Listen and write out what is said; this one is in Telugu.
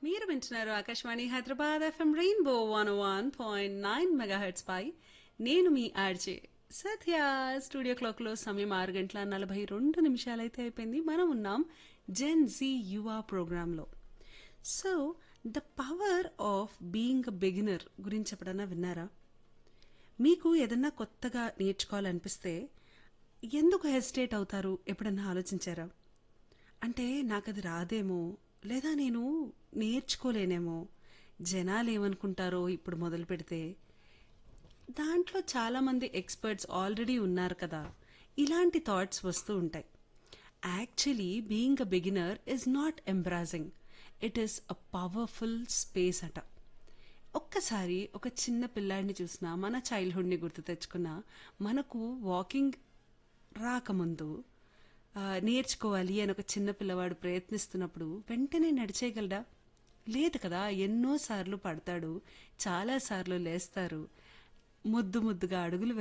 మీరు వింటున్నారు Akashvani Hyderabad FM rainbow one one point nine megahertz పై నేను మీ ఆర్జే సత్య స్టూడియో క్లాక్లో సమయం ఆరు గంటల నలభై రెండు నిమిషాలైతే అయిపోయింది మనం ఉన్నాం జెన్ జీ యువా ప్రోగ్రాంలో so the power of being a beginner గురించి ఎప్పుడన్నా విన్నారా మీకు ఏదన్నా కొత్తగా నేర్చుకోవాలనిపిస్తే ఎందుకు హెసిటేట్ అవుతారు ఎప్పుడన్నా ఆలోచించారా అంటే నాకు అది రాదేమో లేదా నేను నేర్చుకోలేనేమో జనాలు ఏమనుకుంటారో ఇప్పుడు మొదలు పెడితే దాంట్లో చాలామంది ఎక్స్పర్ట్స్ ఆల్రెడీ ఉన్నారు కదా ఇలాంటి థాట్స్ వస్తూ ఉంటాయి actually being a beginner is not embracing it is a powerful space అట ఒక్కసారి ఒక చిన్న పిల్లాడిని చూసినా మన చైల్డ్హుడ్ని గుర్తు తెచ్చుకున్నా మనకు వాకింగ్ రాకముందు ఆ, నేర్చుకోవాలి అని ఒక చిన్న పిల్లవాడు ప్రయత్నిస్తున్నప్పుడు వెంటనే నడిచేయగలడా లేదు కదా ఎన్నోసార్లు పడతాడు చాలాసార్లు లేస్తారు ముద్దు ముద్దుగా అడుగులు